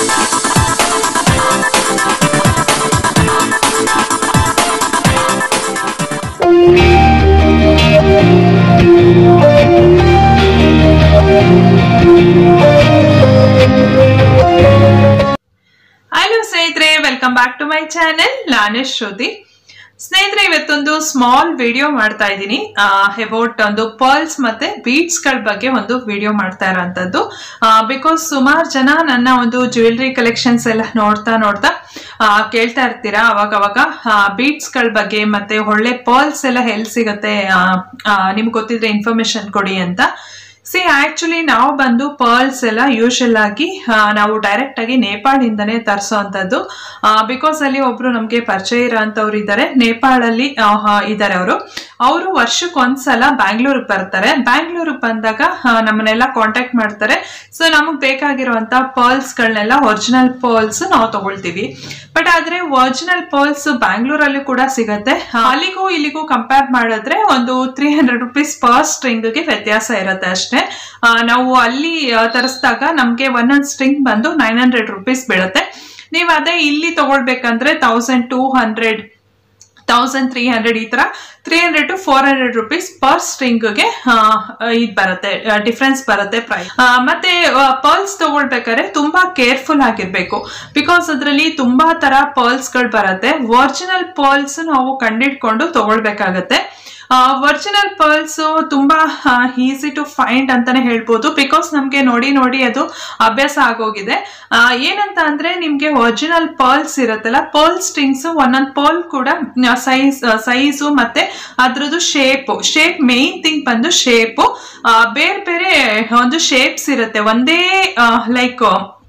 hello ಸ್ನೇಹಿತರೆ welcome back to my channel ನಾನು ಶ್ರುತಿ ಸ್ನೇಹಿತರೆ ಇವತ್ತೊಂದು ಸ್ಮಾಲ್ ವಿಡಿಯೋ ಮಾಡ್ತಾ ಇದ್ದೀನಿ ಅಬೌಟ್ ಒಂದು ಪರ್ಲ್ಸ್ ಮತ್ತೆ ಬೀಡ್ಸ್ ಗಳ ಬಗ್ಗೆ ಒಂದು ವಿಡಿಯೋ ಮಾಡ್ತಾ ಇರೋಂಥದ್ದು ಬಿಕಾಸ್ ಸುಮಾರು ಜನ ನನ್ನ ಒಂದು ಜ್ಯುವೆಲ್ರಿ ಕಲೆಕ್ಷನ್ಸ್ ಎಲ್ಲ ನೋಡ್ತಾ ನೋಡ್ತಾ ಆ, ಕೇಳ್ತಾ ಇರ್ತೀರಾ ಅವಾಗ ಅವಾಗ ಬೀಡ್ಸ್ ಗಳ ಬಗ್ಗೆ ಮತ್ತೆ ಒಳ್ಳೆ ಪರ್ಲ್ಸ್ ಎಲ್ಲ ಎಲ್ಲಿ ಸಿಗತ್ತೆ ನಿಮ್ಗೆ ಗೊತ್ತಿದ್ರೆ ಇನ್ಫಾರ್ಮೇಶನ್ ಕೊಡಿ ಅಂತ ಸಿ ಆಕ್ಚುಲಿ ನಾವು ಬಂದು ಪರ್ಲ್ಸ್ ಎಲ್ಲ ಯೂಶಲ್ ಆಗಿ ಆ, ನಾವು ಡೈರೆಕ್ಟ್ ಆಗಿ ನೇಪಾಳಿಂದನೇ ತರಿಸೋವಂಥದ್ದು ಬಿಕಾಸ್ ಅಲ್ಲಿ ಒಬ್ರು ನಮ್ಗೆ ಪರಿಚಯ ಇರೋಂಥವ್ರು ಇದ್ದಾರೆ ನೇಪಾಳಲ್ಲಿ ಇದ್ದಾರೆ ಅವರು ಅವರು ವರ್ಷಕ್ಕೆ ಒಂದ್ಸಲ ಬ್ಯಾಂಗ್ಳೂರಿಗೆ ಬರ್ತಾರೆ ಬ್ಯಾಂಗ್ಳೂರಿಗೆ ಬಂದಾಗ ಆ, ನಮ್ಮನ್ನೆಲ್ಲ ಕಾಂಟ್ಯಾಕ್ಟ್ ಮಾಡ್ತಾರೆ ಸೊ ನಮಗ್ ಬೇಕಾಗಿರುವಂತ ಪರ್ಲ್ಸ್ ಗಳನ್ನೆಲ್ಲ ಒರಿಜಿನಲ್ ಪರ್ಲ್ಸ್ ನಾವು ತಗೊಳ್ತೀವಿ ಬಟ್ ಆದ್ರೆ ಒರಿಜಿನಲ್ ಪರ್ಲ್ಸ್ ಬ್ಯಾಂಗ್ಳೂರಲ್ಲಿ ಕೂಡ ಸಿಗತ್ತೆ ಆ, ಅಲ್ಲಿಗೂ ಇಲ್ಲಿಗೂ ಕಂಪೇರ್ ಮಾಡಿದ್ರೆ ಒಂದು ತ್ರೀ ಹಂಡ್ರೆಡ್ ರುಪೀಸ್ ಪರ್ ಸ್ಟ್ರಿಂಗ್ಗೆ ವ್ಯತ್ಯಾಸ ಇರುತ್ತೆ ಅಷ್ಟೇ ಆ, ನಾವು ಅಲ್ಲಿ ಆ, ತರಿಸಿದಾಗ ನಮ್ಗೆ ಒಂದೊಂದು ಸ್ಟ್ರಿಂಗ್ ಬಂದು ನೈನ್ ಹಂಡ್ರೆಡ್ ರುಪೀಸ್ ಬೀಳುತ್ತೆ ನೀವು ಅದೇ ಇಲ್ಲಿ ತಗೊಳ್ಬೇಕಂದ್ರೆ thousand two hundred thousand three hundred ಈ ತರ three hundred to four hundred rupees per ಸ್ಟ್ರಿಂಗ್ಗೆ ಇದು ಬರುತ್ತೆ ಡಿಫ್ರೆನ್ಸ್ ಬರುತ್ತೆ ಪ್ರೈಸ್ ಮತ್ತೆ ಪರ್ಲ್ಸ್ ತಗೊಳ್ಬೇಕಾದ್ರೆ ತುಂಬಾ ಕೇರ್ಫುಲ್ ಆಗಿರ್ಬೇಕು ಬಿಕಾಸ್ ಅದರಲ್ಲಿ ತುಂಬಾ ತರ ಪರ್ಲ್ಸ್ ಗಳು ಬರುತ್ತೆ ಒರಿಜಿನಲ್ ಪರ್ಲ್ಸ್ ನಾವು ಕಂಡಿಡ್ಕೊಂಡು ತಗೊಳ್ಬೇಕಾಗತ್ತೆ ಒರಿಜಿನಲ್ ಪರ್ಲ್ಸ್ ತುಂಬಾ ಈಸಿ ಟು ಫೈಂಡ್ ಅಂತಾನೆ ಹೇಳ್ಬೋದು ಬಿಕಾಸ್ ನಮ್ಗೆ ನೋಡಿ ನೋಡಿ ಅದು ಅಭ್ಯಾಸ ಆಗೋಗಿದೆ ಆ, ಏನಂತ ಅಂದ್ರೆ ನಿಮ್ಗೆ ಒರಿಜಿನಲ್ ಪರ್ಲ್ಸ್ ಇರುತ್ತಲ್ಲ ಪರ್ಲ್ ಸ್ಟ್ರಿಂಗ್ಸ್ ಒಂದೊಂದು ಪರ್ಲ್ ಕೂಡ ಸೈಜ್ ಸೈಜು ಮತ್ತೆ ಅದ್ರದ್ದು ಶೇಪ್ ಶೇಪ್ ಮೇನ್ ಥಿಂಗ್ ಬಂದು ಶೇಪು ಬೇರೆ ಬೇರೆ ಒಂದು ಶೇಪ್ಸ್ ಇರುತ್ತೆ ಒಂದೇ ಲೈಕ್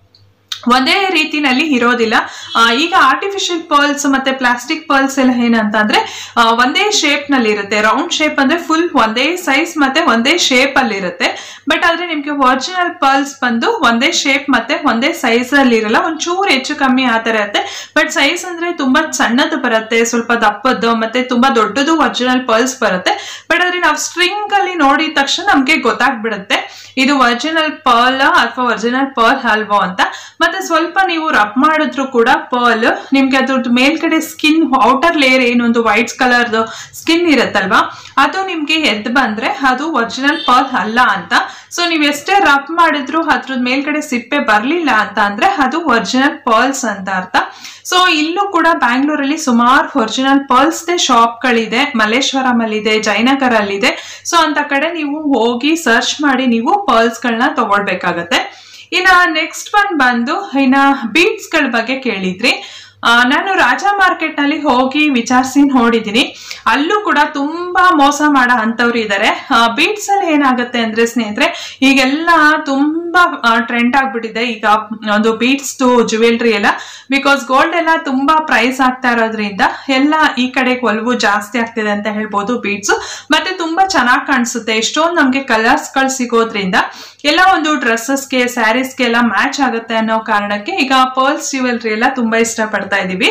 ಒಂದೇ ರೀತಿನಲ್ಲಿ ಇರೋದಿಲ್ಲ ಆ, ಈಗ ಆರ್ಟಿಫಿಷಿಯಲ್ ಪರ್ಲ್ಸ್ ಮತ್ತೆ ಪ್ಲಾಸ್ಟಿಕ್ ಪರ್ಲ್ಸ್ ಎಲ್ಲ ಏನಂತ ಅಂದ್ರೆ ಆ, ಒಂದೇ ಶೇಪ್ ನಲ್ಲಿ ಇರುತ್ತೆ ರೌಂಡ್ ಶೇಪ್ ಅಂದ್ರೆ ಫುಲ್ ಒಂದೇ ಸೈಜ್ ಮತ್ತೆ ಒಂದೇ ಶೇಪ್ ಅಲ್ಲಿ ಇರುತ್ತೆ ಬಟ್ ಆದ್ರೆ ನಿಮ್ಗೆ ಒರಿಜಿನಲ್ ಪರ್ಲ್ಸ್ ಬಂದು ಒಂದೇ ಶೇಪ್ ಮತ್ತೆ ಒಂದೇ ಸೈಜ್ ಅಲ್ಲಿ ಇರಲ್ಲ ಒಂಚೂರು ಹೆಚ್ಚು ಕಮ್ಮಿ ಆ ತರ ಇರುತ್ತೆ ಬಟ್ ಸೈಜ್ ಅಂದ್ರೆ ತುಂಬಾ ಸಣ್ಣದು ಬರುತ್ತೆ ಸ್ವಲ್ಪ ದಪ್ಪದ್ದು ಮತ್ತೆ ತುಂಬಾ ದೊಡ್ಡದು ಒರಿಜಿನಲ್ ಪರ್ಲ್ಸ್ ಬರುತ್ತೆ ಬಟ್ ಆದ್ರೆ ನಾವು ಸ್ಟ್ರಿಂಗ್ ಅಲ್ಲಿ ನೋಡಿದ ತಕ್ಷಣ ನಮ್ಗೆ ಗೊತ್ತಾಗ್ಬಿಡುತ್ತೆ ಇದು ಒರಿಜಿನಲ್ ಪರ್ಲ್ ಅಥವಾ ಒರಿಜಿನಲ್ ಪರ್ಲ್ ಅಲ್ವೋ ಅಂತ ಮತ್ತೆ ಸ್ವಲ್ಪ ನೀವು ರಬ್ ಮಾಡಿದ್ರು ಕೂಡ ಪರ್ಲ್ ನಿಮ್ಗೆ ಅದ್ರದ್ದು ಮೇಲ್ಗಡೆ ಸ್ಕಿನ್ ಔಟರ್ ಲೇಯರ್ ಏನು ಒಂದು ವೈಟ್ ಕಲರ್ ಸ್ಕಿನ್ ಇರುತ್ತಲ್ವಾ ಅದು ನಿಮ್ಗೆ ಎದ್ದು ಬಂದ್ರೆ ಅದು ಒರಿಜಿನಲ್ ಪರ್ಲ್ ಅಲ್ಲ ಅಂತ ಸೊ ನೀವು ಎಷ್ಟೇ ರಬ್ ಮಾಡಿದ್ರು ಅದ್ರದ್ದು ಮೇಲ್ಗಡೆ ಸಿಪ್ಪೆ ಬರ್ಲಿಲ್ಲ ಅಂತ ಅಂದ್ರೆ ಅದು ಒರಿಜಿನಲ್ ಪರ್ಲ್ಸ್ ಅಂತ ಅರ್ಥ ಸೊ ಇಲ್ಲೂ ಕೂಡ ಬ್ಯಾಂಗ್ಳೂರಲ್ಲಿ ಸುಮಾರು ಒರಿಜಿನಲ್ ಪರ್ಲ್ಸ್ ಶಾಪ್ಗಳಿದೆ ಮಲ್ಲೇಶ್ವರಂ ಅಲ್ಲಿದೆ ಜಯನಗರ್ ಅಲ್ಲಿದೆ ಸೊ ಅಂತ ಕಡೆ ನೀವು ಹೋಗಿ ಸರ್ಚ್ ಮಾಡಿ ನೀವು ಪರ್ಲ್ಸ್ ಗಳನ್ನ ತಗೊಳ್ಬೇಕಾಗತ್ತೆ ಇನ್ನ ನೆಕ್ಸ್ಟ್ ಒನ್ ಬಂದು ಇನ್ನ ಬೀಡ್ಸ್ ಗಳ ಬಗ್ಗೆ ಕೇಳಿದ್ರಿ ಆ, ನಾನು ರಾಜಾ ಮಾರ್ಕೆಟ್ ನಲ್ಲಿ ಹೋಗಿ ವಿಚಾರಿಸಿ ನೋಡಿದೀನಿ ಅಲ್ಲೂ ಕೂಡ ತುಂಬಾ ಮೋಸ ಮಾಡೋ ಅಂತವ್ರು ಇದ್ದಾರೆ ಬೀಡ್ಸ್ ಅಲ್ಲಿ ಏನಾಗುತ್ತೆ ಅಂದ್ರೆ ಸ್ನೇಹಿತರೆ ಈಗೆಲ್ಲ ತುಂಬಾ ಟ್ರೆಂಡ್ ಆಗ್ಬಿಟ್ಟಿದೆ ಈಗ ಒಂದು ಬೀಡ್ಸ್ ಜುವೆಲ್ರಿ ಎಲ್ಲ ಬಿಕಾಸ್ ಗೋಲ್ಡ್ ಎಲ್ಲ ತುಂಬಾ ಪ್ರೈಸ್ ಆಗ್ತಾ ಇರೋದ್ರಿಂದ ಎಲ್ಲ ಈ ಕಡೆ ಒಲವು ಜಾಸ್ತಿ ಆಗ್ತಿದೆ ಅಂತ ಹೇಳ್ಬೋದು ಬೀಡ್ಸ್ ಮತ್ತೆ ತುಂಬಾ ಚೆನ್ನಾಗಿ ಕಾಣಿಸುತ್ತೆ ಎಷ್ಟೊಂದು ನಮ್ಗೆ ಕಲರ್ಸ್ ಗಳು ಸಿಗೋದ್ರಿಂದ ಎಲ್ಲ ಒಂದು ಡ್ರೆಸ್ಸಸ್ಗೆ ಸ್ಯಾರೀಸ್ಗೆ ಎಲ್ಲ ಮ್ಯಾಚ್ ಆಗುತ್ತೆ ಅನ್ನೋ ಕಾರಣಕ್ಕೆ ಈಗ ಪರ್ಲ್ಸ್ ಜ್ಯುವೆಲ್ರಿ ಎಲ್ಲ ತುಂಬಾ ಇಷ್ಟಪಡ್ತಾ ಇದೀವಿ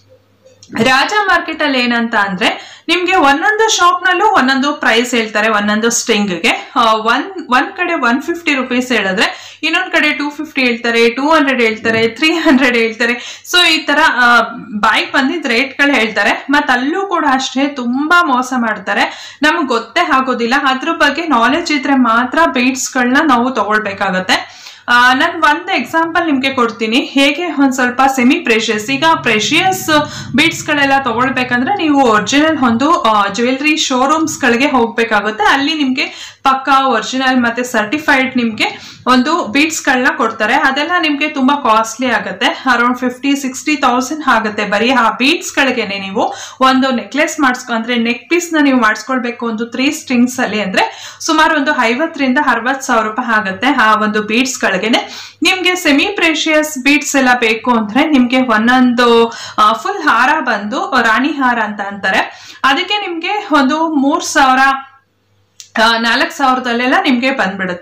ರಾಜಾ ಮಾರ್ಕೆಟ್ ಅಲ್ಲಿ ಏನಂತ ಅಂದ್ರೆ ನಿಮ್ಗೆ ಒಂದೊಂದು ಶಾಪ್ ನಲ್ಲೂ ಒಂದೊಂದು ಪ್ರೈಸ್ ಹೇಳ್ತಾರೆ ಒಂದೊಂದು ಸ್ಟ್ರಿಂಗ್ಗೆ ಒಂದ್ ಒಂದ್ ಕಡೆ ಒನ್ ಫಿಫ್ಟಿ ರುಪೀಸ್ ಹೇಳಿದ್ರೆ ಇನ್ನೊಂದ್ ಕಡೆ ಟೂ ಫಿಫ್ಟಿ ಹೇಳ್ತಾರೆ ಟೂ ಹಂಡ್ರೆಡ್ ಹೇಳ್ತಾರೆ ತ್ರೀ ಹಂಡ್ರೆಡ್ ಹೇಳ್ತಾರೆ ಸೊ ಈ ತರ ಬಾಯ್ಗೆ ಬಂದಿದ್ ರೇಟ್ಗಳು ಹೇಳ್ತಾರೆ ಮತ್ ಅಲ್ಲೂ ಕೂಡ ಅಷ್ಟೇ ತುಂಬಾ ಮೋಸ ಮಾಡ್ತಾರೆ ನಮ್ಗೆ ಗೊತ್ತೇ ಆಗೋದಿಲ್ಲ ಅದ್ರ ಬಗ್ಗೆ ನಾಲೆಜ್ ಇದ್ರೆ ಮಾತ್ರ ಬೀಡ್ಸ್ಗಳನ್ನ ನಾವು ತಗೊಳ್ಬೇಕಾಗತ್ತೆ ನಾನು ಒಂದು ಎಕ್ಸಾಂಪಲ್ ನಿಮ್ಗೆ ಕೊಡ್ತೀನಿ ಹೇಗೆ ಒಂದ್ ಸ್ವಲ್ಪ ಸೆಮಿ ಪ್ರೆಷಿಯಸ್ ಈಗ ಪ್ರೆಷಿಯಸ್ ಬೀಡ್ಸ್ ಗಳೆಲ್ಲ ತಗೊಳ್ಬೇಕಂದ್ರೆ ನೀವು ಒರಿಜಿನಲ್ ಒಂದು ಜ್ಯುವೆಲ್ರಿ ಶೋರೂಮ್ಸ್ ಗಳಿಗೆ ಹೋಗ್ಬೇಕಾಗುತ್ತೆ ಅಲ್ಲಿ ನಿಮ್ಗೆ ಪಕ್ಕಾ ಒರಿಜಿನಲ್ ಮತ್ತೆ ಸರ್ಟಿಫೈಡ್ ನಿಮ್ಗೆ ಒಂದು ಬೀಡ್ಸ್ ಗಳನ್ನ ಕೊಡ್ತಾರೆ ಅದೆಲ್ಲ ನಿಮ್ಗೆ ತುಂಬಾ ಕಾಸ್ಟ್ಲಿ ಆಗುತ್ತೆ ಅರೌಂಡ್ ಫಿಫ್ಟಿ ಸಿಕ್ಸ್ಟಿ ತೌಸಂಡ್ ಆಗುತ್ತೆ ಬರೀ ಆ ಬೀಡ್ಸ್ ಗಳಿಗೆನೆ ನೀವು ಒಂದು ನೆಕ್ಲೆಸ್ ಮಾಡಿಸ್ಕೊ ಅಂದ್ರೆ ನೆಕ್ ಪೀಸ್ ನ ನೀವು ಮಾಡಿಸ್ಕೊಳ್ಬೇಕು ಒಂದು ತ್ರೀ ಸ್ಟ್ರಿಂಗ್ಸ್ ಅಲ್ಲಿ ಅಂದ್ರೆ ಸುಮಾರು ಒಂದು ಐವತ್ತರಿಂದ ಅರವತ್ ಸಾವಿರ ರೂಪಾಯಿ ಆಗುತ್ತೆ ಆ ಒಂದು ಬೀಡ್ಸ್ ಗಳಿಗೆನೆ ನಿಮ್ಗೆ ಸೆಮಿ ಪ್ರೇಷಿಯಸ್ ಬೀಡ್ಸ್ ಎಲ್ಲ ಬೇಕು ಅಂದ್ರೆ ನಿಮ್ಗೆ ಒಂದೊಂದು ಫುಲ್ ಹಾರ ಬಂದು ರಾಣಿ ಹಾರ ಅಂತ ಅಂತಾರೆ ಅದಕ್ಕೆ ನಿಮ್ಗೆ ಒಂದು ಮೂರ್ ಸಾವಿರ ನಾಲ್ಕು ಸಾವಿರದಲ್ಲೆಲ್ಲ ನಿಮ್ಗೆ ಬಂದ್ಬಿಡುತ್ತೆ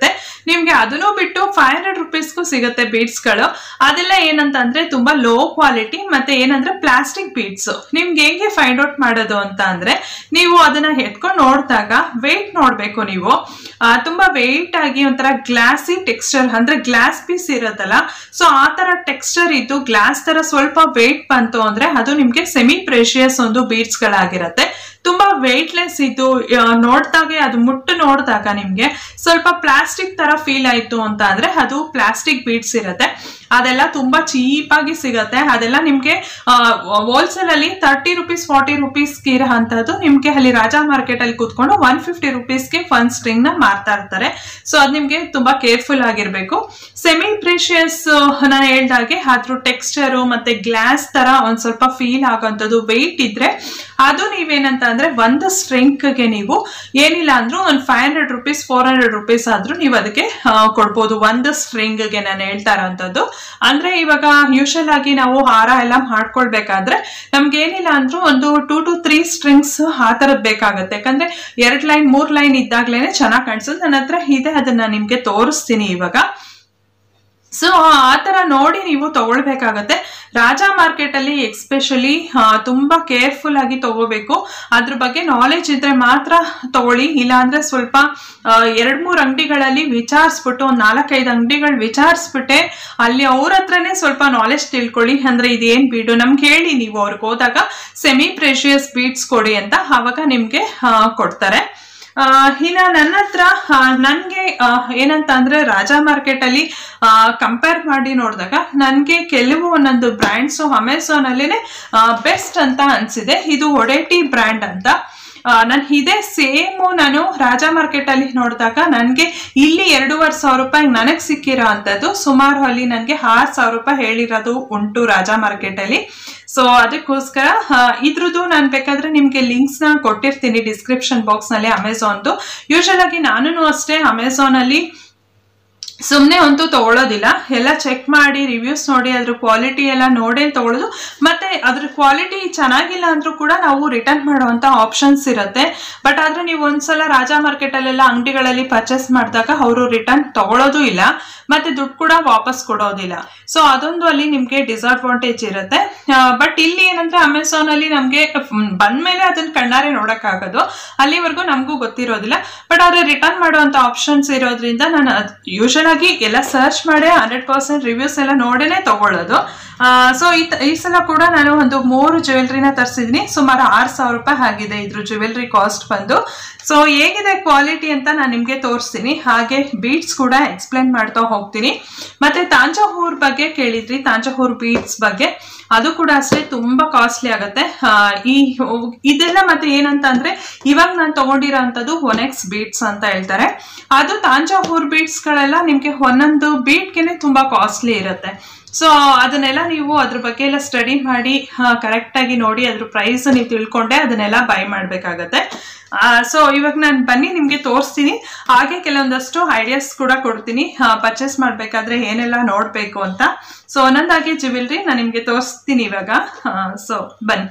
ನಿಮ್ಗೆ ಅದನ್ನು ಬಿಟ್ಟು ಫೈವ್ ಹಂಡ್ರೆಡ್ ರುಪೀಸ್ಗೂ ಸಿಗುತ್ತೆ ಬೀಡ್ಸ್ಗಳು ಅದೆಲ್ಲ ಏನಂತ ಅಂದ್ರೆ ತುಂಬಾ ಲೋ ಕ್ವಾಲಿಟಿ ಮತ್ತೆ ಏನಂದ್ರೆ ಪ್ಲಾಸ್ಟಿಕ್ ಬೀಡ್ಸ್ ನಿಮ್ಗೆ ಹೇಗೆ ಫೈಂಡ್ ಔಟ್ ಮಾಡೋದು ಅಂತ ಅಂದ್ರೆ ನೀವು ಅದನ್ನ ಎತ್ಕೊಂಡು ನೋಡಿದಾಗ ವೆಯ್ಟ್ ನೋಡ್ಬೇಕು ನೀವು ಆ, ತುಂಬಾ ವೆಯ್ಟ್ ಆಗಿ ಒಂಥರ ಗ್ಲಾಸಿ ಟೆಕ್ಸ್ಚರ್ ಅಂದ್ರೆ ಗ್ಲಾಸ್ ಪೀಸ್ ಇರುತ್ತಲ್ಲ ಸೊ ಆ ತರ ಟೆಕ್ಸ್ಚರ್ ಇದ್ದು ಗ್ಲಾಸ್ ತರ ಸ್ವಲ್ಪ ವೆಯ್ಟ್ ಬಂತು ಅಂದ್ರೆ ಅದು ನಿಮ್ಗೆ ಸೆಮಿ ಪ್ರೆಷಿಯಸ್ ಒಂದು ಬೀಡ್ಸ್ ಗಳಾಗಿರತ್ತೆ ತುಂಬಾ ವೆಯ್ಟ್ಲೆಸ್ ಇದ್ದು ಆ, ನೋಡ್ದಾಗೆ ಅದು ಮುಟ್ಟು ನೋಡಿದಾಗ ನಿಮ್ಗೆ ಸ್ವಲ್ಪ ಪ್ಲಾಸ್ಟಿಕ್ ತರ ಫೀಲ್ ಆಯ್ತು ಅಂತ ಅಂದ್ರೆ ಅದು ಪ್ಲಾಸ್ಟಿಕ್ ಬೀಡ್ಸ್ ಇರುತ್ತೆ ಅದೆಲ್ಲ ತುಂಬಾ ಚೀಪ್ ಆಗಿ ಸಿಗತ್ತೆ ಅದೆಲ್ಲ ನಿಮ್ಗೆ ಹೋಲ್ಸೇಲ್ ಅಲ್ಲಿ ತರ್ಟಿ ರುಪೀಸ್ ಫಾರ್ಟಿ ರುಪೀಸ್ ಇರೋ ಅಂತದ್ದು ನಿಮ್ಗೆ ಅಲ್ಲಿ ರಾಜಾ ಮಾರ್ಕೆಟ್ ಅಲ್ಲಿ ಕೂತ್ಕೊಂಡು ಒನ್ ಫಿಫ್ಟಿ ರುಪೀಸ್ಗೆ ಒನ್ ಸ್ಟ್ರಿಂಗ್ ನ ಮಾರ್ತಾ ಇರ್ತಾರೆ ಸೊ ಅದು ನಿಮ್ಗೆ ತುಂಬಾ ಕೇರ್ಫುಲ್ ಆಗಿರ್ಬೇಕು ಸೆಮಿ ಪ್ರೆಷಿಯಸ್ ನಾನು ಹೇಳ್ದಾಗೆ ಅದ್ರ ಟೆಕ್ಸ್ಚರು ಮತ್ತೆ ಗ್ಲಾಸ್ ತರ ಒಂದ್ ಸ್ವಲ್ಪ ಫೀಲ್ ಆಗೋಂಥದ್ದು ವೆಯ್ಟ್ ಇದ್ರೆ ಅದು ನೀವೇನಂತ ಅಂದ್ರೆ ಒಂದು ಸ್ಟ್ರಿಂಗ್ಗೆ ನೀವು ಏನಿಲ್ಲ ಅಂದ್ರೂ ಒಂದು five hundred rupees four hundred rupees ಆದ್ರೂ ನೀವು ಅದಕ್ಕೆ ಆ, ಕೊಡ್ಬೋದು ಒಂದು ಸ್ಟ್ರಿಂಗ್ಗೆ ನಾನು ಹೇಳ್ತಾ ಇರೋಂಥದ್ದು ಅಂದ್ರೆ ಇವಾಗ ಯೂಶಲ್ ಆಗಿ ನಾವು ಹಾರ ಎಲ್ಲ ಮಾಡ್ಕೊಳ್ಬೇಕಾದ್ರೆ ನಮ್ಗೆ ಏನಿಲ್ಲ ಅಂದ್ರೂ ಒಂದು ಟೂ ಟು ತ್ರೀ ಸ್ಟ್ರಿಂಗ್ಸ್ ಆ ಥರದ್ದು ಬೇಕಾಗುತ್ತೆ ಯಾಕಂದ್ರೆ ಎರಡ್ ಲೈನ್ ಮೂರ್ ಲೈನ್ ಇದ್ದಾಗ್ಲೇನೆ ಚೆನ್ನಾಗಿ ಕಾಣಿಸುತ್ತೆ ನನ್ನ ಹತ್ರ ಇದೆ ಅದನ್ನ ನಿಮ್ಗೆ ತೋರಿಸ್ತೀನಿ ಇವಾಗ ಸೊ ಆ ತರ ನೋಡಿ ನೀವು ತಗೊಳ್ಬೇಕಾಗತ್ತೆ ರಾಜಾ ಮಾರ್ಕೆಟ್ ಅಲ್ಲಿ ಎಕ್ಸ್ಪೆಷಲಿ ತುಂಬಾ ಕೇರ್ಫುಲ್ ಆಗಿ ತಗೋಬೇಕು ಅದ್ರ ಬಗ್ಗೆ ನಾಲೆಜ್ ಇದ್ರೆ ಮಾತ್ರ ತಗೊಳ್ಳಿ ಇಲ್ಲ ಅಂದ್ರೆ ಸ್ವಲ್ಪ ಆ, ಎರಡ್ ಮೂರ್ ಅಂಗಡಿಗಳಲ್ಲಿ ವಿಚಾರಿಸ್ಬಿಟ್ಟು ಒಂದ್ ನಾಲ್ಕೈದು ಅಂಗಡಿಗಳು ವಿಚಾರಿಸ್ಬಿಟ್ಟೆ ಅಲ್ಲಿ ಅವ್ರ ಹತ್ರನೇ ಸ್ವಲ್ಪ ನಾಲೆಜ್ ತಿಳ್ಕೊಳ್ಳಿ ಅಂದ್ರೆ ಇದೇನ್ ಬೀಡು ನಮ್ಗೆ ಹೇಳಿ ನೀವು ಅವ್ರಿಗೆ ಹೋದಾಗ ಸೆಮಿ ಪ್ರೆಷಿಯಸ್ ಬೀಡ್ಸ್ ಕೊಡಿ ಅಂತ ಆವಾಗ ನಿಮ್ಗೆ ಆ, ಕೊಡ್ತಾರೆ ಆ, ಇನ್ನ ನನ್ನ ಹತ್ರ ಆ, ನನ್ಗೆ ಆ, ಏನಂತ ಅಂದ್ರೆ ರಾಜಾ ಮಾರ್ಕೆಟ್ ಅಲ್ಲಿ ಕಂಪೇರ್ ಮಾಡಿ ನೋಡಿದಾಗ ನನ್ಗೆ ಕೆಲವು ಒಂದೊಂದು ಬ್ರ್ಯಾಂಡ್ಸ್ ಅಮೆಝಾನ್ ಅಲ್ಲಿನೇ ಬೆಸ್ಟ್ ಅಂತ ಅನ್ಸಿದೆ ಇದು ಒಡೆಟಿ ಬ್ರ್ಯಾಂಡ್ ಅಂತ ನಾನು ಇದೇ ಸೇಮು ನಾನು ರಾಜಾ ಮಾರ್ಕೆಟ್ ಅಲ್ಲಿ ನೋಡಿದಾಗ ನನಗೆ ಇಲ್ಲಿ ಎರಡೂವರೆ ಸಾವಿರ ರೂಪಾಯಿ ನನಗೆ ಸಿಕ್ಕಿರೋ ಅಂಥದ್ದು ಸುಮಾರು ಅಲ್ಲಿ ನನಗೆ ಆರು ಸಾವಿರ ರೂಪಾಯಿ ಹೇಳಿರೋದು ಉಂಟು ರಾಜಾ ಮಾರ್ಕೆಟ್ ಅಲ್ಲಿ ಸೊ ಅದಕ್ಕೋಸ್ಕರ ಆ, ಇದ್ರದ್ದು ನಾನು ಬೇಕಾದ್ರೆ ನಿಮಗೆ ಲಿಂಕ್ಸ್ನ ಕೊಟ್ಟಿರ್ತೀನಿ ಡಿಸ್ಕ್ರಿಪ್ಷನ್ ಬಾಕ್ಸ್ನಲ್ಲಿ ಅಮೆಝಾನ್ದು ಯೂಶಲ್ ಆಗಿ ನಾನು ಅಷ್ಟೇ ಅಮೆಝಾನಲ್ಲಿ ಸುಮ್ಮನೆ ಅಂತೂ ತಗೊಳ್ಳೋದಿಲ್ಲ ಎಲ್ಲ ಚೆಕ್ ಮಾಡಿ ರಿವ್ಯೂಸ್ ನೋಡಿ ಅದ್ರ ಕ್ವಾಲಿಟಿ ಎಲ್ಲ ನೋಡೇ ತಗೊಳ್ಳೋದು ಮತ್ತೆ ಅದ್ರ ಕ್ವಾಲಿಟಿ ಚೆನ್ನಾಗಿಲ್ಲ ಅಂದ್ರೂ ಕೂಡ ನಾವು ರಿಟರ್ನ್ ಮಾಡುವಂತ ಆಪ್ಷನ್ಸ್ ಇರುತ್ತೆ ಬಟ್ ಆದ್ರೆ ನೀವು ಒಂದ್ಸಲ ರಾಜಾ ಮಾರ್ಕೆಟ್ ಅಲ್ಲೆಲ್ಲ ಅಂಗಡಿಗಳಲ್ಲಿ ಪರ್ಚೇಸ್ ಮಾಡಿದಾಗ ಅವರು ರಿಟರ್ನ್ ತಗೊಳ್ಳೋದು ಇಲ್ಲ ಮತ್ತೆ ದುಡ್ಡು ಕೂಡ ವಾಪಸ್ ಕೊಡೋದಿಲ್ಲ ಸೊ ಅದೊಂದು ಅಲ್ಲಿ ನಿಮ್ಗೆ ಡಿಸ್ಅಡ್ವಾಂಟೇಜ್ ಇರುತ್ತೆ ಬಟ್ ಇಲ್ಲಿ ಏನಂದ್ರೆ ಅಮೆಝಾನ್ ಅಲ್ಲಿ ನಮ್ಗೆ ಮ್, ಬಂದ್ಮೇಲೆ ಅದನ್ನ ಕಣ್ಣಾರೆ ನೋಡಕ್ಕಾಗೋದು ಅಲ್ಲಿವರೆಗೂ ನಮಗೂ ಗೊತ್ತಿರೋದಿಲ್ಲ ಬಟ್ ಆದ್ರೆ ರಿಟರ್ನ್ ಮಾಡುವಂತ ಆಪ್ಷನ್ಸ್ ಇರೋದ್ರಿಂದ ನಾನು ಯೂಶಲ್ ಆಗಿ ಎಲ್ಲ ಸರ್ಚ್ ಮಾಡಿ ಹಂಡ್ರೆಡ್ ಪರ್ಸೆಂಟ್ ರಿವ್ಯೂಸ್ ಎಲ್ಲ ನೋಡೇನೆ ತಗೊಳ್ಳೋದು ಸೊ ಈ ಸಲ ಕೂಡ ನಾನು ಒಂದು ಮೂರು ಜ್ಯುವೆಲ್ರಿನ ತರಿಸಿದೀನಿ ಸುಮಾರು ಆರು ಸಾವಿರ ರೂಪಾಯಿ ಆಗಿದೆ ಇದ್ರ ಜ್ಯುವೆಲ್ರಿ ಕಾಸ್ಟ್ ಬಂದು ಸೊ ಹೇಗಿದೆ ಕ್ವಾಲಿಟಿ ಅಂತ ನಾನು ನಿಮಗೆ ತೋರಿಸ್ತೀನಿ ಹಾಗೆ ಬೀಡ್ಸ್ ಕೂಡ ಎಕ್ಸ್ಪ್ಲೇನ್ ಮಾಡ್ತಾ ಹೋಗ್ತೀನಿ ಮತ್ತೆ ತಾಂಜಾವೂರ್ ಬಗ್ಗೆ ಕೇಳಿದ್ರಿ ತಾಂಜಾವೂರ್ ಬೀಡ್ಸ್ ಬಗ್ಗೆ ಅದು ಕೂಡ ಅಷ್ಟೇ ತುಂಬಾ ಕಾಸ್ಟ್ಲಿ ಆಗುತ್ತೆ ಆ, ಈ ಇದೆಲ್ಲ ಮತ್ತೆ ಏನಂತ ಅಂದ್ರೆ ಇವಾಗ ನಾನು ತಗೊಂಡಿರೋ ಅಂಥದ್ದು ಒನೆಕ್ಸ್ ಬೀಡ್ಸ್ ಅಂತ ಹೇಳ್ತಾರೆ ಅದು ತಾಂಜಾವೂರ್ ಬೀಡ್ಸ್ ಗಳೆಲ್ಲ ನಿಮ್ಗೆ ಒಂದೊಂದು ಬೀಟ್ಗೆನೆ ತುಂಬಾ ಕಾಸ್ಟ್ಲಿ ಇರುತ್ತೆ ಸೊ ಅದನ್ನೆಲ್ಲ ನೀವು ಅದ್ರ ಬಗ್ಗೆ ಎಲ್ಲ ಸ್ಟಡಿ ಮಾಡಿ ಕರೆಕ್ಟ್ ಆಗಿ ನೋಡಿ ಅದ್ರ ಪ್ರೈಸ್ ನೀವು ತಿಳ್ಕೊಂಡೆ ಅದನ್ನೆಲ್ಲ ಬೈ ಮಾಡ್ಬೇಕಾಗತ್ತೆ ಸೊ ಇವಾಗ ನಾನು ಬನ್ನಿ ನಿಮಗೆ ತೋರಿಸ್ತೀನಿ ಹಾಗೆ ಕೆಲವೊಂದಷ್ಟು ಐಡಿಯಾಸ್ ಕೂಡ ಕೊಡ್ತೀನಿ ಪರ್ಚೇಸ್ ಮಾಡಬೇಕಾದ್ರೆ ಏನೆಲ್ಲ ನೋಡಬೇಕು ಅಂತ ಸೊ ಒಂದೊಂದಾಗಿ ಜ್ಯುವೆಲ್ರಿ ನಾನು ನಿಮಗೆ ತೋರಿಸ್ತೀನಿ ಇವಾಗ ಸೊ ಬನ್ನಿ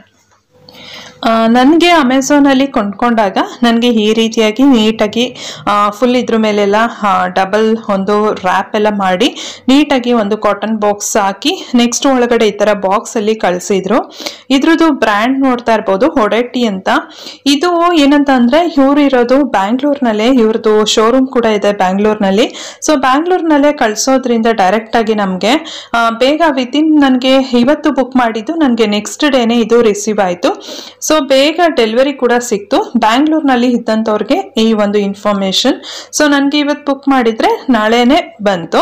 ನನಗೆ ಅಮೆಝಾನಲ್ಲಿ ಕೊಂಡ್ಕೊಂಡಾಗ ನನಗೆ ಈ ರೀತಿಯಾಗಿ ನೀಟಾಗಿ ಫುಲ್ ಇದ್ರ ಮೇಲೆಲ್ಲ ಡಬಲ್ ಒಂದು ರ್ಯಾಪ್ ಎಲ್ಲ ಮಾಡಿ ನೀಟಾಗಿ ಒಂದು ಕಾಟನ್ ಬಾಕ್ಸ್ ಹಾಕಿ ನೆಕ್ಸ್ಟ್ ಒಳಗಡೆ ಈ ಥರ ಬಾಕ್ಸಲ್ಲಿ ಕಳಿಸಿದ್ರು ಇದ್ರದ್ದು ಬ್ರ್ಯಾಂಡ್ ನೋಡ್ತಾ ಇರ್ಬೋದು ಹೊಡೆಟ್ಟಿ ಅಂತ ಇದು ಏನಂತ ಅಂದರೆ ಇವ್ರು ಇರೋದು ಬ್ಯಾಂಗ್ಳೂರ್ನಲ್ಲೇ ಇವ್ರದ್ದು ಶೋರೂಮ್ ಕೂಡ ಇದೆ ಬ್ಯಾಂಗ್ಳೂರ್ನಲ್ಲಿ ಸೊ ಬ್ಯಾಂಗ್ಳೂರ್ನಲ್ಲೇ ಕಳಿಸೋದ್ರಿಂದ ಡೈರೆಕ್ಟಾಗಿ ನಮಗೆ ಬೇಗ ವಿತಿನ್ ನನಗೆ ಇವತ್ತು ಬುಕ್ ಮಾಡಿದ್ದು ನನಗೆ ನೆಕ್ಸ್ಟ್ ಡೇನೆ ಇದು ರಿಸೀವ್ ಆಯಿತು ಸೊ ಬೇಗ ಡೆಲಿವರಿ ಕೂಡ ಸಿಕ್ತು ಬ್ಯಾಂಗ್ಳೂರ್ನಲ್ಲಿ ಇದ್ದಂಥವ್ರಿಗೆ ಈ ಒಂದು ಇನ್ಫಾರ್ಮೇಶನ್ ಸೊ ನನಗೆ ಇವತ್ತು ಬುಕ್ ಮಾಡಿದ್ರೆ ನಾಳೆನೆ ಬಂತು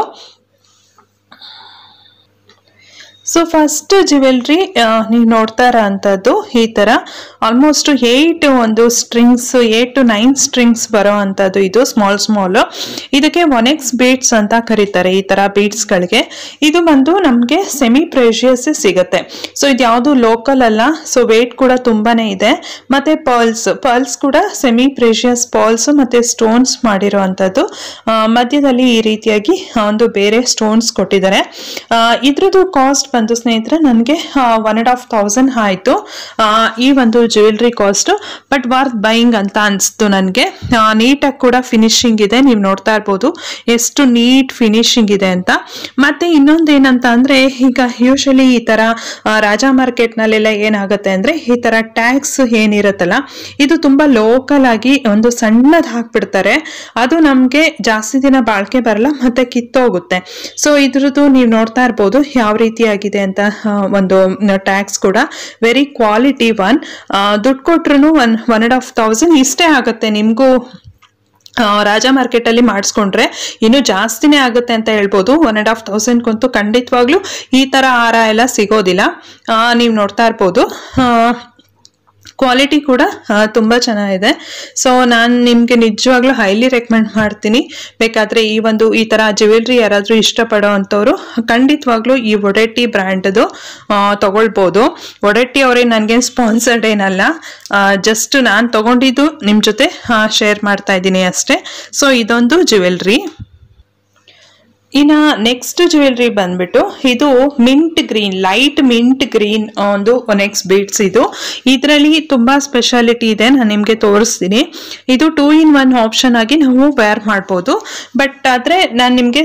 ಸೊ ಫಸ್ಟ್ ಜ್ಯುವೆಲ್ರಿ ನೀವು ನೋಡ್ತಾ ಇರೋ ಅಂಥದ್ದು ಈ ಥರ ಆಲ್ಮೋಸ್ಟ್ ಏಯ್ಟ್ ಒಂದು strings eight to nine strings ಬರೋ ಅಂಥದ್ದು ಇದು ಸ್ಮಾಲ್ ಸ್ಮಾಲು ಇದಕ್ಕೆ ಒನೆಕ್ಸ್ ಬೀಡ್ಸ್ ಅಂತ ಕರೀತಾರೆ ಈ ಥರ ಬೀಡ್ಸ್ಗಳಿಗೆ ಇದು ಬಂದು ನಮಗೆ ಸೆಮಿ ಪ್ರೇಷಿಯಸ್ ಸಿಗುತ್ತೆ ಸೊ ಇದು ಯಾವುದು ಲೋಕಲ್ ಅಲ್ಲ ಸೊ ವೇಟ್ ಕೂಡ ತುಂಬಾನೇ ಇದೆ ಮತ್ತೆ ಪರ್ಲ್ಸ್ ಪರ್ಲ್ಸ್ ಕೂಡ ಸೆಮಿ ಪ್ರೇಷಿಯಸ್ ಪರ್ಲ್ಸ್ ಮತ್ತೆ ಸ್ಟೋನ್ಸ್ ಮಾಡಿರೋ ಅಂಥದ್ದು ಆ, ಮಧ್ಯದಲ್ಲಿ ಈ ರೀತಿಯಾಗಿ ಒಂದು ಬೇರೆ ಸ್ಟೋನ್ಸ್ ಕೊಟ್ಟಿದ್ದಾರೆ ಆ, ಇದ್ರದ್ದು ಕಾಸ್ಟ್ ಬಂದು ಬಂದು ಸ್ನೇಹಿತರೆ ನನಗೆ ಒನ್ ಅಂಡ್ ಹಾಫ್ ತೌಸಂಡ್ ಆಯಿತು ಈ ಒಂದು jewellery cost but worth buying ಅಂತ ಅನಿಸ್ತು ನನಗೆ ನೀಟಾಗಿ ಕೂಡ ಫಿನಿಶಿಂಗ್ ಇದೆ ನೀವು ನೋಡ್ತಾ ಇರ್ಬೋದು ಎಷ್ಟು ನೀಟ್ ಫಿನಿಶಿಂಗ್ ಇದೆ ಅಂತ ಮತ್ತೆ ಇನ್ನೊಂದು ಏನಂತ ಅಂದರೆ ಈಗ ಯೂಶಲಿ ಈ ಥರ ಆ, ರಾಜಾ ಮಾರ್ಕೆಟ್ನಲ್ಲೆಲ್ಲ ಏನಾಗುತ್ತೆ ಅಂದರೆ ಈ ಥರ ಟ್ಯಾಕ್ಸ್ ಏನಿರುತ್ತಲ್ಲ ಇದು ತುಂಬ ಲೋಕಲ್ ಆಗಿ ಒಂದು ಸಣ್ಣದು ಹಾಕ್ಬಿಡ್ತಾರೆ ಅದು ನಮಗೆ ಜಾಸ್ತಿ ದಿನ ಬಾಳಿಕೆ ಬರಲ್ಲ ಮತ್ತೆ ಕಿತ್ತೋಗುತ್ತೆ ಸೊ ಇದ್ರದ್ದು ನೀವು ನೋಡ್ತಾ ಇರ್ಬೋದು ಯಾವ ರೀತಿಯಾಗಿದೆ ಅಂತ ಆ, ಒಂದು ಟ್ಯಾಕ್ಸ್ ಕೂಡ ವೆರಿ ಕ್ವಾಲಿಟಿ ಒನ್ ದುಡ್ಡು ಕೊಟ್ರು one one and half thousand ಇಷ್ಟೇ ಆಗುತ್ತೆ ನಿಮಗೂ ರಾಜಾ ಮಾರ್ಕೆಟಲ್ಲಿ ಮಾಡಿಸ್ಕೊಂಡ್ರೆ ಇನ್ನೂ ಜಾಸ್ತಿನೇ ಆಗುತ್ತೆ ಅಂತ ಹೇಳ್ಬೋದು ಒನ್ ಆ್ಯಂಡ್ ಹಾಫ್ ತೌಸಂಡ್ಗಂತೂ ಖಂಡಿತವಾಗ್ಲೂ ಈ ಥರ ಹಾರ ಎಲ್ಲ ಸಿಗೋದಿಲ್ಲ ನೀವು ನೋಡ್ತಾ ಇರ್ಬೋದು ಕ್ವಾಲಿಟಿ ಕೂಡ ತುಂಬ ಚೆನ್ನಾಗಿದೆ ಸೊ ನಾನು ನಿಮಗೆ ನಿಜವಾಗ್ಲೂ ಹೈಲಿ ರೆಕಮೆಂಡ್ ಮಾಡ್ತೀನಿ ಬೇಕಾದರೆ ಈ ಒಂದು ಈ ಥರ ಜ್ಯುವೆಲ್ರಿ ಯಾರಾದರೂ ಇಷ್ಟಪಡೋ ಅಂಥವ್ರು ಖಂಡಿತವಾಗ್ಲೂ ಈ ಒಡೆಟ್ಟಿ ಬ್ರ್ಯಾಂಡ್ದು ತಗೊಳ್ಬೋದು ಒಡೆಟ್ಟಿ ಅವರೇ ನನಗೇನು ಸ್ಪಾನ್ಸರ್ಡ್ ಏನಲ್ಲ ಜಸ್ಟ್ ನಾನು ತಗೊಂಡಿದ್ದು ನಿಮ್ಮ ಜೊತೆ ಶೇರ್ ಮಾಡ್ತಾ ಇದ್ದೀನಿ ಅಷ್ಟೇ ಸೊ ಇದೊಂದು ಜ್ಯುವೆಲ್ರಿ ಇನ್ನ ನೆಕ್ಸ್ಟ್ ಜ್ಯುವೆಲ್ರಿ ಬಂದ್ಬಿಟ್ಟು ಇದು mint green light mint green ಒಂದು ನೆಕ್ಸ್ಟ್ ಬೀಡ್ಸ್ ಇದು ಇದರಲ್ಲಿ ತುಂಬಾ ಸ್ಪೆಷಾಲಿಟಿ ಇದೆ ನಾನು ನಿಮಗೆ ತೋರಿಸ್ತೀನಿ ಇದು ಟೂ ಇನ್ ಒನ್ ಆಪ್ಷನ್ ಆಗಿ ನಾವು ವೇರ್ ಮಾಡ್ಬೋದು ಬಟ್ ಆದರೆ ನಾನು ನಿಮಗೆ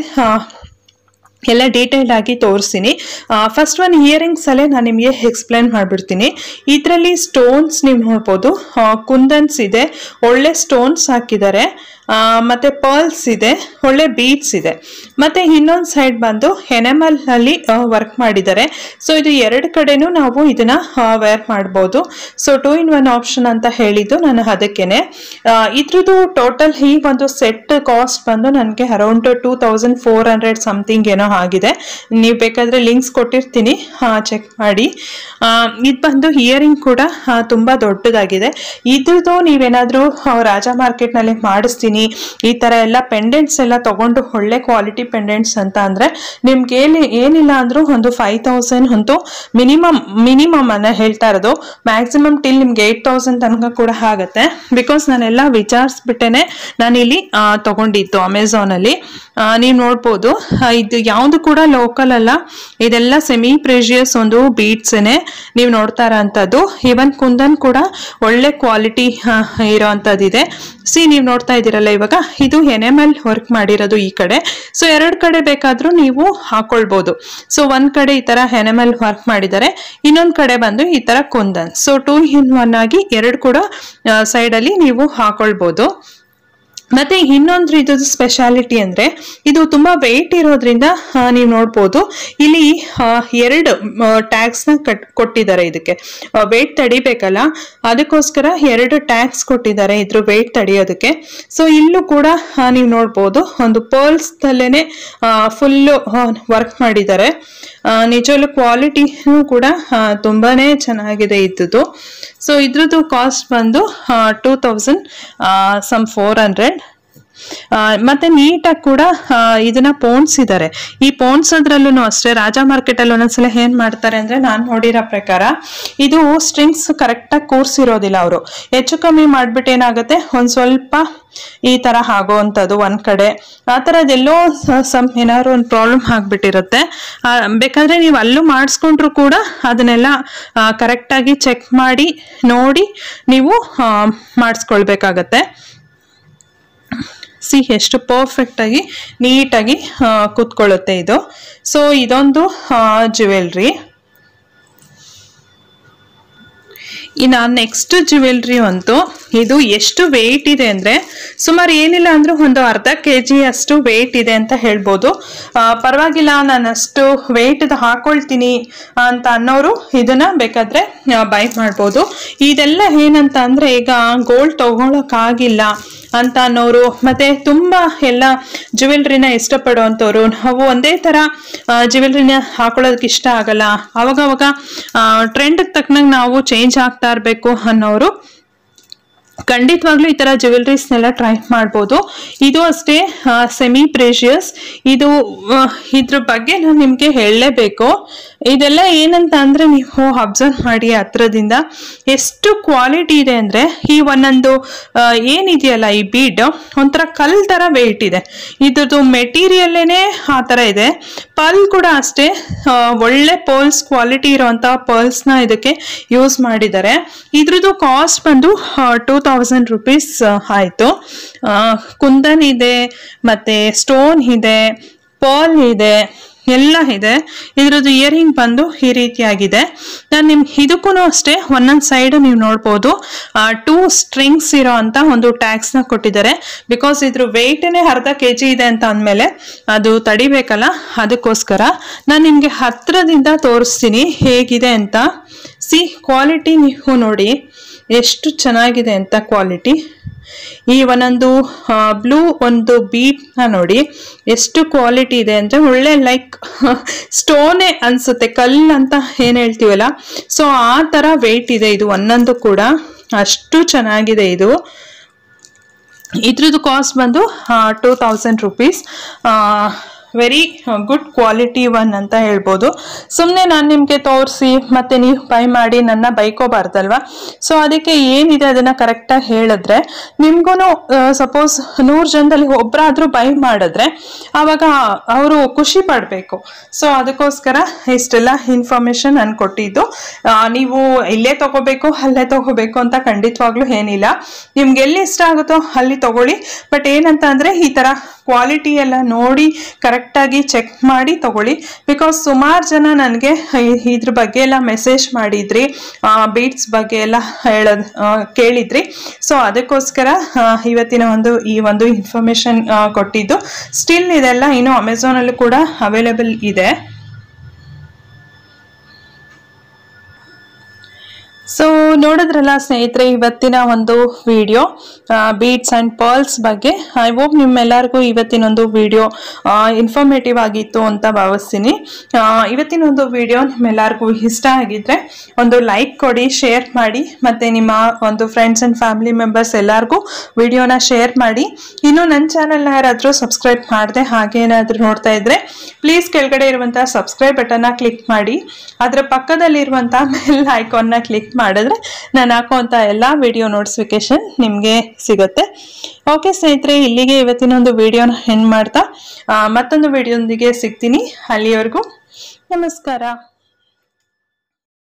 ಎಲ್ಲ ಡೀಟೇಲ್ ಆಗಿ ತೋರಿಸ್ತೀನಿ ಫಸ್ಟ್ ಒನ್ ಇಯರಿಂಗ್ಸ್ ಅಲ್ಲೇ ನಾನು ನಿಮಗೆ ಎಕ್ಸ್ಪ್ಲೈನ್ ಮಾಡಿಬಿಡ್ತೀನಿ ಇದರಲ್ಲಿ ಸ್ಟೋನ್ಸ್ ನೀವು ನೋಡ್ಬೋದು ಆ, ಕುಂದನ್ಸ್ ಇದೆ ಒಳ್ಳೆ ಸ್ಟೋನ್ಸ್ ಹಾಕಿದ್ದಾರೆ ಆ, ಮತ್ತೆ ಪರ್ಲ್ಸ್ ಇದೆ ಒಳ್ಳೆ ಬೀಡ್ಸ್ ಇದೆ ಮತ್ತೆ ಇನ್ನೊಂದು ಸೈಡ್ ಬಂದು ಎನೆಮಲ್ ನಲ್ಲಿ ವರ್ಕ್ ಮಾಡಿದ್ದಾರೆ ಸೊ ಇದು ಎರಡು ಕಡೆನೂ ನಾವು ಇದನ್ನ ವೇರ್ ಮಾಡ್ಬೋದು so two in one option ಅಂತ ಹೇಳಿದ್ದು ನಾನು ಅದಕ್ಕೇನೆ ಆ, ಇದ್ರದ್ದು ಟೋಟಲ್ ಈ ಒಂದು ಸೆಟ್ ಕಾಸ್ಟ್ ಬಂದು ನನಗೆ around two thousand four hundred something ಏನೋ ಆಗಿದೆ ನೀವು ಬೇಕಾದ್ರೆ ಲಿಂಕ್ಸ್ ಕೊಟ್ಟಿರ್ತೀನಿ ಚೆಕ್ ಮಾಡಿ ಇದು ಬಂದು ಇಯರಿಂಗ್ ಕೂಡ ಆ, ತುಂಬಾ ದೊಡ್ಡದಾಗಿದೆ ಇದ್ರದ್ದು ನೀವೇನಾದರೂ ರಾಜಾ ಮಾರ್ಕೆಟ್ನಲ್ಲಿ ಮಾಡಿಸ್ತೀನಿ ಈ ಥರ ಎಲ್ಲ ಪೆಂಡೆಂಟ್ಸ್ ಎಲ್ಲ ತಗೊಂಡು ಒಳ್ಳೆ ಕ್ವಾಲಿಟಿ ಪೆಂಡೆಂಟ್ಸ್ ಅಂತ ಅಂದರೆ ನಿಮ್ಗೆ ಏನಿ ಏನಿಲ್ಲ ಅಂದರೂ ಒಂದು ಫೈವ್ ತೌಸಂಡ್ ಅಂತೂ ಮಿನಿಮಮ್ ಮಿನಿಮಮ್ ಅನ್ನ ಹೇಳ್ತಾ ಇರೋದು ಮ್ಯಾಕ್ಸಿಮಮ್ ಟಿಲ್ ನಿಮ್ಗೆ ಏಯ್ಟ್ ತೌಸಂಡ್ ತನಕ ಕೂಡ ಆಗುತ್ತೆ ಬಿಕಾಸ್ ನಾನೆಲ್ಲ ವಿಚಾರಿಸ್ಬಿಟ್ಟೇನೆ ನಾನಿಲ್ಲಿ ಆ, ತಗೊಂಡಿದ್ದು ಅಮೆಝಾನಲ್ಲಿ ನೀವು ನೋಡ್ಬೋದು ಆ, ಇದು ಯಾವುದು ಕೂಡ ಲೋಕಲ್ ಅಲ್ಲ ಇದೆಲ್ಲ ಸೆಮಿ ಪ್ರೆಷಿಯಸ್ ಒಂದು ಬೀಡ್ಸೇನೆ ನೀವು ನೋಡ್ತಾ ಇರೋಂಥದ್ದು ಇವನ್ ಕುಂದನ್ ಕೂಡ ಒಳ್ಳೆ ಕ್ವಾಲಿಟಿ ಇರೋವಂಥದ್ದಿದೆ ಸಿ ನೀವು ನೋಡ್ತಾ ಇದ್ದೀರಲ್ಲ ಇವಾಗ ಇದು ಎನೆಮಲ್ ವರ್ಕ್ ಮಾಡಿರೋದು ಈ ಕಡೆ ಸೊ ಎರಡು ಕಡೆ ಬೇಕಾದರೂ ನೀವು ಹಾಕೊಳ್ಬೋದು ಸೊ ಒಂದ್ ಕಡೆ ಈ ತರ ಎನೆಮಲ್ ವರ್ಕ್ ಮಾಡಿದ್ದಾರೆ ಇನ್ನೊಂದ್ ಕಡೆ ಬಂದು ಈ ತರ kundan so two in one ಆಗಿ ಎರಡು ಕೂಡ ಸೈಡಲ್ಲಿ ನೀವು ಹಾಕೊಳ್ಬೋದು ಮತ್ತೆ ಇನ್ನೊಂದು ಇದ್ದು ಸ್ಪೆಷಾಲಿಟಿ ಅಂದ್ರೆ ಇದು ತುಂಬಾ ವೆಯ್ಟ್ ಇರೋದ್ರಿಂದ ನೀವು ನೋಡ್ಬೋದು ಇಲ್ಲಿ ಆ, ಎರಡು ಟ್ಯಾಕ್ಸ್ ನ ಕಟ್ ಕೊಟ್ಟಿದ್ದಾರೆ ಇದಕ್ಕೆ ವೆಯ್ಟ್ ತಡಿಬೇಕಲ್ಲ ಅದಕ್ಕೋಸ್ಕರ ಎರಡು ಟ್ಯಾಕ್ಸ್ ಕೊಟ್ಟಿದ್ದಾರೆ ಇದ್ರ ವೆಯ್ಟ್ ತಡೆಯೋದಕ್ಕೆ ಸೊ ಇಲ್ಲೂ ಕೂಡ ನೀವು ನೋಡ್ಬೋದು ಒಂದು ಪರ್ಲ್ಸ್ ತಲ್ಲೇನೆ ಫುಲ್ಲು ವರ್ಕ್ ಮಾಡಿದ್ದಾರೆ ಆ, ನಿಜವಾಗ್ಲೂ ಕ್ವಾಲಿಟಿನೂ ಕೂಡ ಆ, ತುಂಬಾನೇ ಚೆನ್ನಾಗಿದೆ ಇದ್ದದ್ದು ಸೊ ಇದ್ರದ್ದು ಕಾಸ್ಟ್ ಬಂದು two thousand some four hundred ಮತ್ತೆ ನೀಟಾಗಿ ಕೂಡ ಆ, ಇದನ್ನ ಪೋಣಿಸಿದ್ದಾರೆ ಈ ಪೋಣಿಸೋದ್ರಲ್ಲೂ ಅಷ್ಟೇ ರಾಜಾ ಮಾರ್ಕೆಟ್ ಅಲ್ಲಿ ಒಂದೊಂದ್ಸಲ ಏನ್ ಮಾಡ್ತಾರೆ ಅಂದ್ರೆ ನಾನು ನೋಡಿರೋ ಪ್ರಕಾರ ಇದು ಸ್ಟ್ರಿಂಗ್ಸ್ ಕರೆಕ್ಟಾಗಿ ಕೂರ್ಸಿರೋದಿಲ್ಲ ಅವರು ಹೆಚ್ಚು ಕಮ್ಮಿ ಮಾಡ್ಬಿಟ್ಟು ಏನಾಗುತ್ತೆ ಒಂದ್ ಸ್ವಲ್ಪ ಈ ತರ ಆಗೋವಂಥದ್ದು ಒಂದ್ ಕಡೆ ಆ ಥರದ್ದೆಲ್ಲೋ ಸಮ್ ಏನಾದ್ರು ಒಂದು ಪ್ರಾಬ್ಲಮ್ ಆಗ್ಬಿಟ್ಟಿರುತ್ತೆ ಆ, ಬೇಕಾದ್ರೆ ನೀವು ಅಲ್ಲೂ ಮಾಡಿಸ್ಕೊಂಡ್ರು ಕೂಡ ಅದನ್ನೆಲ್ಲ ಕರೆಕ್ಟಾಗಿ ಚೆಕ್ ಮಾಡಿ ನೋಡಿ ನೀವು ಆ, ಮಾಡಿಸ್ಕೊಳ್ಬೇಕಾಗತ್ತೆ ಸಿ ಎಷ್ಟು ಪರ್ಫೆಕ್ಟ್ ಆಗಿ ನೀಟಾಗಿ ಕೂತ್ಕೊಳ್ಳುತ್ತೆ ಇದು ಸೊ ಇದೊಂದು ಜ್ಯುವೆಲ್ರಿ ಇನ್ನು ನೆಕ್ಸ್ಟ್ ಜ್ಯುವೆಲ್ರಿ ಅಂತೂ ಇದು ಎಷ್ಟು ವೆಯ್ಟ್ ಇದೆ ಅಂದ್ರೆ ಸುಮಾರು ಏನಿಲ್ಲ ಅಂದ್ರೂ ಒಂದು ಅರ್ಧ ಕೆ ಜಿ ಅಷ್ಟು ವೆಯ್ಟ್ ಇದೆ ಅಂತ ಹೇಳ್ಬೋದು ಆ, ಪರವಾಗಿಲ್ಲ ನಾನು ಅಷ್ಟು ವೆಯ್ಟ್ ಹಾಕೊಳ್ತೀನಿ ಅಂತ ಅನ್ನೋರು ಇದನ್ನ ಬೇಕಾದ್ರೆ ಬೈ ಮಾಡ್ಬೋದು ಇದೆಲ್ಲ ಏನಂತ ಅಂದ್ರೆ ಈಗ ಗೋಲ್ಡ್ ತಗೊಳಕ್ಕಾಗಿಲ್ಲ ಅಂತ ಅನ್ನೋರು ಮತ್ತೆ ತುಂಬಾ ಎಲ್ಲ ಜ್ಯುವೆಲ್ರಿನ ಇಷ್ಟಪಡುವಂಥವ್ರು ನಾವು ಒಂದೇ ಥರ ಜ್ಯುವೆಲ್ರಿನ ಹಾಕೊಳ್ಳೋದಕ್ಕೆ ಇಷ್ಟ ಆಗಲ್ಲ ಅವಾಗವಾಗ ಟ್ರೆಂಡ್ ತಕ್ಕನಂಗೆ ನಾವು ಚೇಂಜ್ ಆಗ್ತಾ ಇರಬೇಕು ಅನ್ನೋರು ಖಂಡಿತವಾಗ್ಲೂ ಈ ತರ ಜ್ಯುವೆಲ್ರೀಸ್ನೆಲ್ಲ ಟ್ರೈ ಮಾಡ್ಬೋದು ಇದು ಅಷ್ಟೇ ಸೆಮಿ ಪ್ರೇಷಿಯಸ್ ಇದು ಆ, ಇದ್ರ ಬಗ್ಗೆ ನಾನು ನಿಮಗೆ ಹೇಳಲೇಬೇಕು ಇದೆಲ್ಲ ಏನಂತ ಅಂದ್ರೆ ನೀವು ಅಬ್ಸರ್ವ್ ಮಾಡಿ ಹತ್ರದಿಂದ ಎಷ್ಟು ಕ್ವಾಲಿಟಿ ಇದೆ ಅಂದ್ರೆ ಈ ಒಂದೊಂದು ಆ, ಏನಿದೆಯಲ್ಲ ಈ ಬೀಡ್ ಒಂಥರ ಕಲ್ ತರ ವೆಯ್ಟ್ ಇದೆ ಇದ್ರದ್ದು ಮೆಟೀರಿಯಲ್ಲೇನೆ ಆ ಥರ ಇದೆ ಪರ್ಲ್ ಕೂಡ ಅಷ್ಟೇ ಆ, ಒಳ್ಳೆ ಪರ್ಲ್ಸ್ ಕ್ವಾಲಿಟಿ ಇರುವಂತ ಪರ್ಲ್ಸ್ನ ಇದಕ್ಕೆ ಯೂಸ್ ಮಾಡಿದ್ದಾರೆ ಇದ್ರದ್ದು ಕಾಸ್ಟ್ ಬಂದು ಟೂ ತೌಸಂಡ್ ರುಪೀಸ್ ಆಯಿತು ಕುಂದನ್ ಇದೆ ಮತ್ತೆ ಸ್ಟೋನ್ ಇದೆ ಪರ್ಲ್ ಇದೆ ಎಲ್ಲ ಇದೆ ಇದ್ರದ್ದು ಇಯರಿಂಗ್ ಬಂದು ಈ ರೀತಿಯಾಗಿದೆ ನಾನು ನಿಮ್ಗೆ ಇದಕ್ಕೂ ಅಷ್ಟೇ ಒಂದೊಂದು ಸೈಡ್ ನೀವು ನೋಡ್ಬೋದು ಟೂ ಸ್ಟ್ರಿಂಗ್ಸ್ ಇರೋ ಅಂತ ಒಂದು ಟ್ಯಾಕ್ಸ್ನ ಕೊಟ್ಟಿದ್ದಾರೆ ಬಿಕಾಸ್ ಇದ್ರ ವೆಯ್ಟೇ ಅರ್ಧ ಕೆ ಜಿ ಇದೆ ಅಂತ ಅಂದಮೇಲೆ ಅದು ತಡಿಬೇಕಲ್ಲ ಅದಕ್ಕೋಸ್ಕರ ನಾನು ನಿಮಗೆ ಹತ್ರದಿಂದ ತೋರಿಸ್ತೀನಿ ಹೇಗಿದೆ ಅಂತ ಸಿ ಕ್ವಾಲಿಟಿ ನೀವು ನೋಡಿ ಎಷ್ಟು ಚೆನ್ನಾಗಿದೆ ಅಂತ ಕ್ವಾಲಿಟಿ ಈ ಒಂದೊಂದು ಬ್ಲೂ ಒಂದು ಬೀಟ್ನ ನೋಡಿ ಎಷ್ಟು ಕ್ವಾಲಿಟಿ ಇದೆ ಅಂದರೆ ಒಳ್ಳೆ ಲೈಕ್ ಸ್ಟೋನೇ ಅನ್ಸುತ್ತೆ ಕಲ್ಲು ಅಂತ ಏನು ಹೇಳ್ತೀವಲ್ಲ ಸೊ ಆ ಥರ ವೆಯ್ಟ್ ಇದೆ ಇದು ಒಂದೊಂದು ಕೂಡ ಅಷ್ಟು ಚೆನ್ನಾಗಿದೆ ಇದು ಇದ್ರದ್ದು ಕಾಸ್ಟ್ ಬಂದು two thousand rupees very good quality one ಅಂತ ಹೇಳ್ಬೋದು ಸುಮ್ಮನೆ ನಾನು ನಿಮಗೆ ತೋರಿಸಿ ಮತ್ತೆ ನೀವು ಬೈ ಮಾಡಿ ನನ್ನ ಬೈಕೋಬಾರ್ದಲ್ವಾ ಸೊ ಅದಕ್ಕೆ ಏನಿದೆ ಅದನ್ನು ಕರೆಕ್ಟಾಗಿ ಹೇಳಿದ್ರೆ ನಿಮ್ಗೂ ಸಪೋಸ್ ನೂರು ಜನದಲ್ಲಿ ಒಬ್ಬರಾದರೂ ಬೈ ಮಾಡಿದ್ರೆ ಆವಾಗ ಅವರು ಖುಷಿ ಪಡಬೇಕು ಸೊ ಅದಕ್ಕೋಸ್ಕರ ಇಷ್ಟೆಲ್ಲ ಇನ್ಫಾರ್ಮೇಶನ್ ನಾನು ಕೊಟ್ಟಿದ್ದು ಆ, ನೀವು ಇಲ್ಲೇ ತಗೋಬೇಕು ಅಲ್ಲೇ ತಗೋಬೇಕು ಅಂತ ಖಂಡಿತವಾಗ್ಲೂ ಏನಿಲ್ಲ ನಿಮ್ಗೆ ಎಲ್ಲಿ ಇಷ್ಟ ಆಗುತ್ತೋ ಅಲ್ಲಿ ತಗೊಳ್ಳಿ ಬಟ್ ಏನಂತ ಅಂದರೆ ಈ ಥರ ಕ್ವಾಲಿಟಿ ಎಲ್ಲ ನೋಡಿ ಕರೆಕ್ಟಾಗಿ ಚೆಕ್ ಮಾಡಿ ತಗೊಳ್ಳಿ ಬಿಕಾಸ್ ಸುಮಾರು ಜನ ನನಗೆ ಇದ್ರ ಬಗ್ಗೆ ಎಲ್ಲ ಮೆಸೇಜ್ ಮಾಡಿದ್ರಿ ಬೀಟ್ಸ್ ಬಗ್ಗೆ ಎಲ್ಲ ಹೇಳೋದು ಆ, ಕೇಳಿದ್ರಿ ಸೊ ಅದಕ್ಕೋಸ್ಕರ ಆ, ಇವತ್ತಿನ ಒಂದು ಈ ಒಂದು ಇನ್ಫಾರ್ಮೇಶನ್ ಕೊಟ್ಟಿದ್ದು ಸ್ಟಿಲ್ ಇದೆಲ್ಲ ಇನ್ನು ಅಮೆಝಾನಲ್ಲೂ ಕೂಡ ಅವೈಲೇಬಲ್ ಇದೆ ಸೊ ನೋಡಿದ್ರಲ್ಲ ಸ್ನೇಹಿತರೆ ಇವತ್ತಿನ ಒಂದು ವಿಡಿಯೋ ಬೀಟ್ಸ್ ಆ್ಯಂಡ್ ಪರ್ಲ್ಸ್ ಬಗ್ಗೆ ಐ ಹೋಪ್ ನಿಮ್ಮೆಲ್ಲರಿಗೂ ಇವತ್ತಿನ ಒಂದು ವಿಡಿಯೋ ಇನ್ಫಾರ್ಮೇಟಿವ್ ಆಗಿತ್ತು ಅಂತ ಭಾವಿಸ್ತೀನಿ ಆ, ಇವತ್ತಿನ ಒಂದು ವಿಡಿಯೋ ನಿಮ್ಮೆಲ್ಲರಿಗೂ ಇಷ್ಟ ಆಗಿದ್ರೆ ಒಂದು ಲೈಕ್ ಕೊಡಿ ಶೇರ್ ಮಾಡಿ ಮತ್ತು ನಿಮ್ಮ ಒಂದು ಫ್ರೆಂಡ್ಸ್ ಆ್ಯಂಡ್ ಫ್ಯಾಮಿಲಿ ಮೆಂಬರ್ಸ್ ಎಲ್ಲರಿಗೂ ವಿಡಿಯೋನ ಶೇರ್ ಮಾಡಿ ಇನ್ನು ನನ್ನ ಚಾನಲ್ನ ಯಾರಾದರೂ ಸಬ್ಸ್ಕ್ರೈಬ್ ಮಾಡದೆ ಹಾಗೆ ಏನಾದರೂ ನೋಡ್ತಾ ಇದ್ರೆ ಪ್ಲೀಸ್ ಕೆಳಗಡೆ ಇರುವಂಥ ಸಬ್ಸ್ಕ್ರೈಬ್ ಬಟನ್ನ ಕ್ಲಿಕ್ ಮಾಡಿ ಅದರ ಪಕ್ಕದಲ್ಲಿರುವಂಥ ಬೆಲ್ ಐಕಾನ್ನ ಕ್ಲಿಕ್ ಮಾಡಿದ್ರೆ ನಾನು ಹಾಕುವಂಥ ಎಲ್ಲ ವಿಡಿಯೋ ನೋಟಿಫಿಕೇಶನ್ ನಿಮಗೆ ಸಿಗುತ್ತೆ ಓಕೆ ಸ್ನೇಹಿತರೆ ಇಲ್ಲಿಗೆ ಇವತ್ತಿನ ಒಂದು ವಿಡಿಯೋನ ಹೆಣ್ಣು ಮಾಡ್ತಾ ಆ, ಮತ್ತೊಂದು ವಿಡಿಯೋದೊಂದಿಗೆ ಸಿಗ್ತೀನಿ ಅಲ್ಲಿವರೆಗೂ ನಮಸ್ಕಾರ